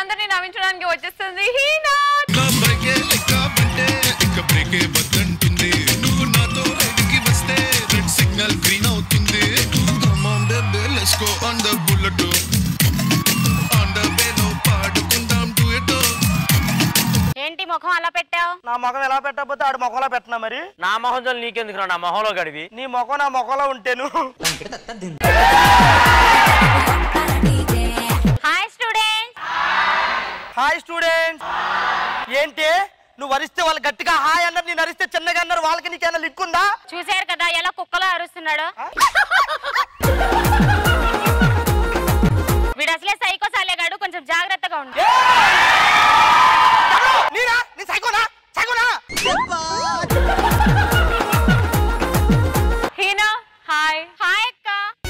అందరినీ నవ్వించడానికి వచ్చేస్తుంది హీనా నా బ్రేకే లెక్క పట్టే ఇక బ్రేకే వద్దంటుంది నువ్వు నాతో రైడ్కి వస్తే రెడ్ సిగ్నల్ గ్రీన్ అవుతుంది Come on baby, let's go on the bullet On the way లో పాడుకుందాం duet ఏంటి ముఖం అలా పెట్టావు నా ముఖం ఎలా పెట్టకపోతే ఆడు ముఖంలో పెట్టనా మరి నా మొహం జోలు నీకెందుకు నా మొహంలో గడివి నీ ముఖం నా ముఖంలో ఉంటేను హాయ్ స్టూడెంట్స్ హాయ్ స్టూడెంట్స్ ఏంటి నువ్వు వరిస్తే వాళ్ళు గట్టిగా హాయ్ అన్నారు నేను అరిస్తే చిన్నగా అన్నారు వాళ్ళకి నీకేమైనా లిక్ ఉందా చూసారు కదా ఎలా కుక్కలో అరుస్తున్నాడు వీడు అసలే సైకో సాలేగాడు కొంచెం జాగ్రత్తగా ఉండు ఎవరు? నేనా నీ సైకోనా సైకోనా హీనా హాయ్ హాయ్ అక్క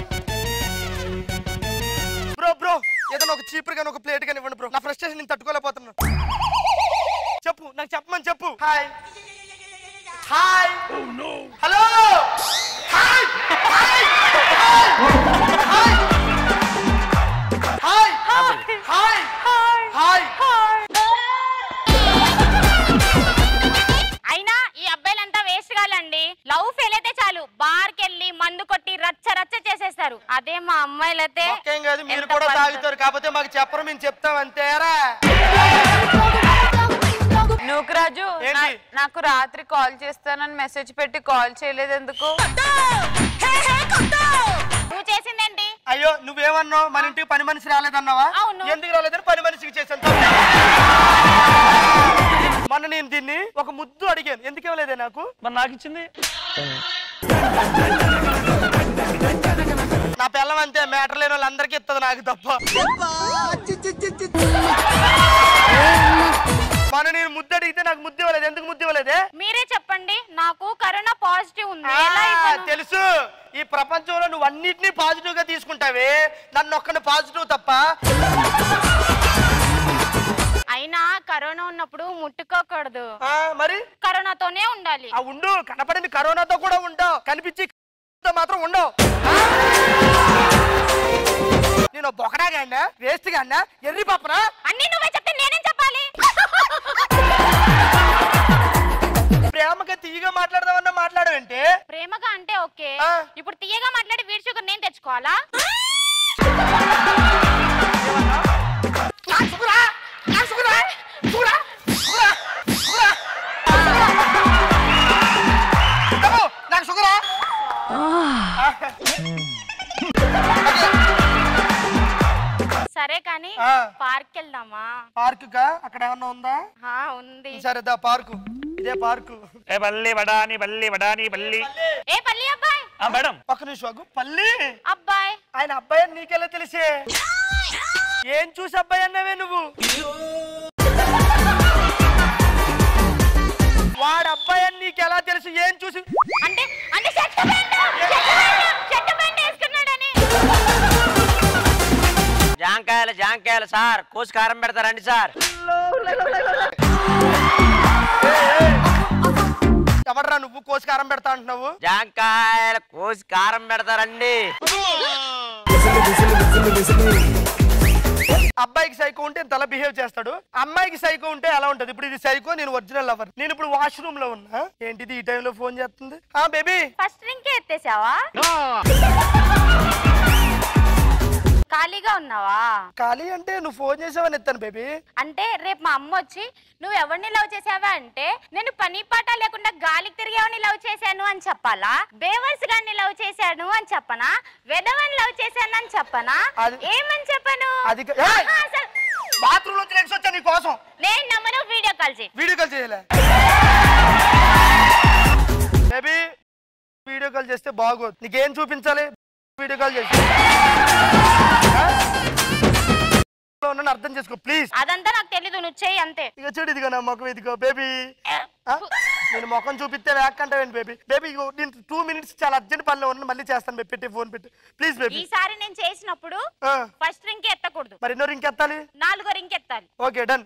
బ్రో బ్రో ఏదైనా ఒక చీపురు కానీ ఒక ప్లేట్ కానీ ఇవ్వండి బ్రో నా ఫ్రస్ట్రేషన్ నేను తట్టుకోలేకపోతున్నాను చెప్పు నాకు చెప్పమని చెప్పు hi hi hello hi hi hi hi hi hi అయినా ఈ అబ్బాయిలంతా వేస్ట్ గాలండి లవ్ ఫెయిల్ అయితే చాలు బార్ కెళ్ళి మందు కొట్టి రచ్చ రచ్చ చేసేస్తారు అదే మా అమ్మాయిలైతే ఒక్కేం కాదు మీరు ఎంత కూడా పని- తాగుతారు కాకపోతే మాకు చెప్పరు మేము చెప్తాం అంతేరా నూకరాజు ఏంటి? నా- నాకు రాత్రి కాల్ చేస్తానని మెసేజ్ పెట్టి కాల్ చేయలేదు ఎందుకు నువ్వు చేసిందేంటి అయ్యో నువ్వేమన్నావు మన ఇంటికి పని మనిషి రాలేదన్నావా అవును. ఎందుకు రాలేదని పని మనిషికి చేశాను మొన్న నేను దీన్ని ఒక ముద్దు అడిగాను ఎందుకు ఇవ్వలేదే నాకు మరి నాకు ఇచ్చింది నా పిల్లం అంతే మ్యాటర్ లేని వాళ్ళందరికీ ఇస్తుంది నాకు తప్ప మొన్న నేను ముద్దు అడిగితే నాకు ముద్దు ఇవ్వలేదు ఎందుకు ముద్దు ఇవ్వలేదే మీరే చెప్పండి నాకు కరోనా పాజిటివ్ ఉంది ఆ, ఎలా ఇవ్వను? తెలుసు ఈ ప్రపంచంలో నువ్వు అన్నిటినీ పాజిటివ్ గా తీసుకుంటావే నన్ను ఒక్కని పాజిటివ్ తప్ప అయినా కరోనా ఉన్నప్పుడు ముట్టుకోకూడదు ఆ, మరి కరోనాతోనే ఉండాలి ఆ ఉండు కనపడింది కరోనాతో కూడా ఉండవు కనిపించి తో మాత్రం ఉండవు నేను బొకడా గాడినా వేస్ట్ గాడినా ఎర్రి పాపనా అన్ని నువ్వే చెప్తే నేనేం చెప్పాలి ప్రేమగా తీయగా మాట్లాడదామన్నా మాట్లాడవంటే ప్రేమగా అంటే ఓకే ఆ. ఇప్పుడు తీయగా మాట్లాడి వీడి షుగర్ నేను తెచ్చుకోవాలా నాకు సుగురా నాకు సుగురా సుగురా సుగురా సుగురా బాబు, నాకు సుగురా సరే కానీ ఆ. పార్క్ వెళ్దామా పార్కుగా అక్కడ ఏమన్నా ఉందా ఆ, ఉంది సరే దా పార్కు ఇదే పార్కు ఏ బల్లి బడాని బల్లి బడాని బల్లి ఏ పల్లి అబ్బాయి ఆ మేడం ఒక్క నిమిషం ఆగు. పల్లి అబ్బాయి ఆయన అబ్బాయి అని నీకెలా తెలిసే ఏం చూసి అబ్బాయి అన్నావే నువ్వు వాడు అబ్బాయి అని నీకెలా తెలుసు ఏం చూసి అంటే అంటే చెట్టు ప్యాంటు చెట్టు ప్యాంటు చెట్టు ప్యాంటు వేసుకున్నాడని జాంకాయలు జాంకాయలు సార్ కోసి కారం పెడతారండి సార్ ఎవడరా నువ్వు కోసి కారం పెడతా అంటున్నావు జాంకాయలు కోసి కారం పెడతారండి అబ్బాయికి సైకో ఉంటే ఇంత అలా బిహేవ్ చేస్తాడు అమ్మాయికి సైకో ఉంటే ఎలా ఉంటది ఇప్పుడు ఇది సైకో నేను ఒరిజినల్ లవర్ నేను ఇప్పుడు వాష్రూమ్ లో ఉన్నా ఏంటిది ఈ టైంలో ఫోన్ చేస్తుంది ఆ బేబీ ఫస్ట్ రింకే ఎత్తేసావా ఖాళీగా ఉన్నావా ఖాళీ అంటే నువ్వు ఫోన్ చేసావని ఎత్తాను బేబీ అంటే రేపు మా అమ్మ వచ్చి నువ్వు ఎవరిని లవ్ చేసావా అంటే నేను పని పాట లేకుండా గాలికి తిరిగేవాడిని లవ్ చేశాను అని చెప్పాలా బేవర్స్ గారిని లవ్ చేశాను అని చెప్పనా వెదవని లవ్ చేశాను అని చెప్పనా అది- ఏమని చెప్పను అది కా- ఏయ్! ఆహా, అసలు బాత్రూమ్ నుంచి లెగ్స్ వచ్చా నీ కోసం నేను నమ్మను వీడియో కాల్ చేయి వీడియో కాల్ చేయలే బేబీ వీడియో కాల్ చేస్తే బాగోదు నీకేం చూపించాలి వీడియో కాల్ చేసి ఆ? లో ఉన్నాను అర్థం చేసుకో ప్లీజ్ అదంతా నాకు తెలీదు నువ్వు చెయ్యి అంతే ఇక చూడు ఇదిగో నా ముఖం ఇదిగో బేబీ నేను ముఖం చూపిస్తే వ్యాక్ అంటావేంటి బేబీ బేబీ ఇగో నేను టూ మినిట్స్ చాలా అర్జెంట్ పనిలో ఉన్నాను మళ్ళీ చేస్తాను బేబీ పెట్టి ఫోన్ పెట్టి ప్లీజ్ బేబీ ఈసారి నేను చేసినప్పుడు ఫస్ట్ రింగ్ ఎత్తకూడదు మరి ఎన్నో రింక్ ఎత్తాలి నాలుగో రింగ్ ఎత్తాలి ఓకే డన్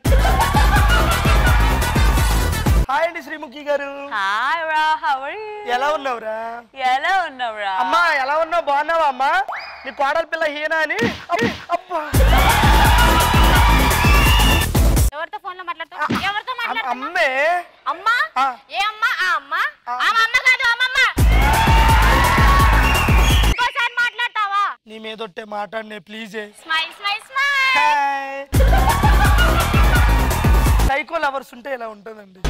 హాయ్ అండి శ్రీముఖి గారు హాయ్ రా హౌ ఆర్ యు ఎలా ఉన్నావురా ఎలా ఉన్నావురా అమ్మా ఎలా ఉన్నావు బాగున్నావా అమ్మా నీ కోడల పిల్ల హీనా అని అబ్బ- అబ్బా మాట్లాడనే ప్లీజే smile smile smile hi psycho lovers ఉంటే ఇలా ఉంటుందండి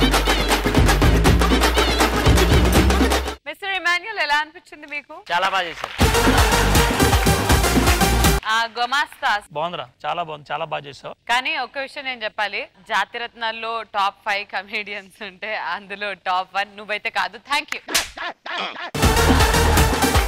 మిస్టర్ ఇమాన్యుల్ ఎలా అనిపించింది మీకు చాలా బాగా చేశారు ఆ గొమాస్తాస్ బాగుందిరా చాలా బాగుంది చాలా బాగా చేసావు కానీ ఒక్క విషయం నేను చెప్పాలి జాతిరత్నాల్లో టాప్ ఫైవ్ కమేడియన్స్ ఉంటే అందులో టాప్ వన్ నువ్వైతే కాదు థ్యాంక్ యూ